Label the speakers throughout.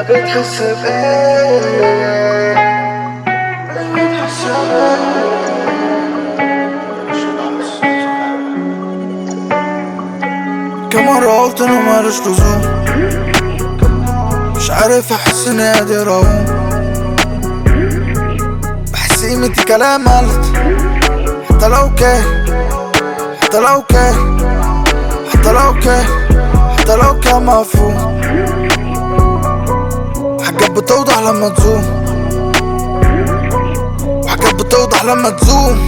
Speaker 1: بتحس بإيه بتحس بإيه كم مرة قلت انه مالوش لزوم مش عارف احس اني قادر اقوم بحس قيمتي كلام قلت حتى لو كان حتى لو كان حتى لو كان حتى لو كان مفهوم حاجات بتوضح لما تزوم وحاجات بتوضح لما تزوم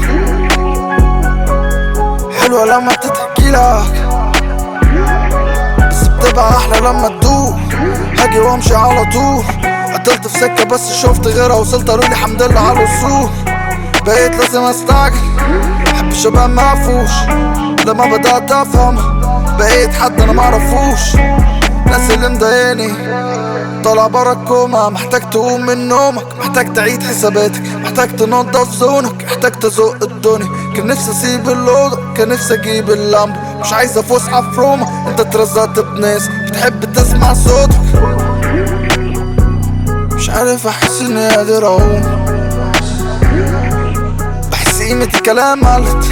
Speaker 1: حلوة لما تتحكي لك بس بتبقى احلى لما تدوق هاجي وامشي على طول قتلت في سكة بس شفت غيرها وصلت قالوا لي الحمد لله على الوصول بقيت لازم استعجل محبش ابقى مقفوش لما بدأت افهم بقيت حد انا معرفوش ناس اللي مضايقني طالع برا الكوما محتاج تقوم من نومك محتاج تعيد حساباتك محتاج تنضف زونك محتاج تزق الدنيا كان نفسي اسيب الاوضه كان نفسي اجيب اللمبه مش عايز فسحه في روما انت اترزقت بناس بتحب تسمع صوتك مش عارف احس اني قادر اقوم بحس قيمتي كلام قلت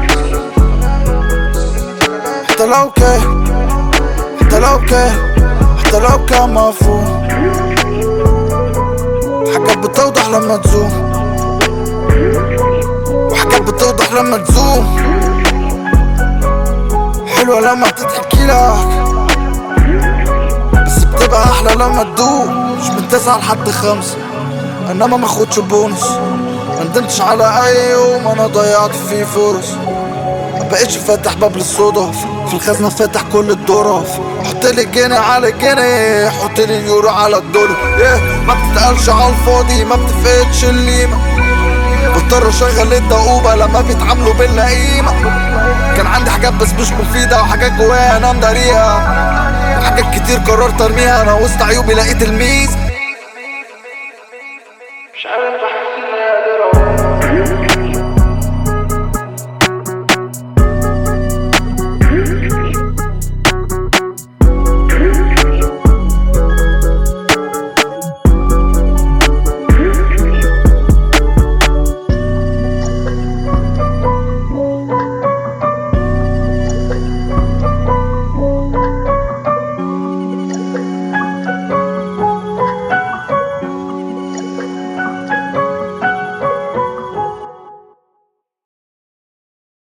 Speaker 1: حتى لو كان حتى لو كان حتى لو كان مفهوم حاجات بتوضح لما تزوم وحاجات بتوضح لما تزوم حلوة لما بتتحكي لك بس بتبقى أحلى لما تدوق مش من تسعة لحد خمسة إنما ماخدش بونص مندمتش على أي يوم أنا ضيعت فيه فرص مبقتش فاتح باب للصدف في الخزنة فاتح كل الظرف حطلي جنيه على جنيه حطلي اليورو على الدولار yeah. ما بتتقالش على الفاضي ما بتفقدش الليمة بضطر اشغل الدقوبة لما بيتعاملوا بالقيمة كان عندي حاجات بس مش مفيدة وحاجات جوايا انا مداريها حاجات كتير قررت ارميها انا وسط عيوبي لقيت الميزة
Speaker 2: مش عارف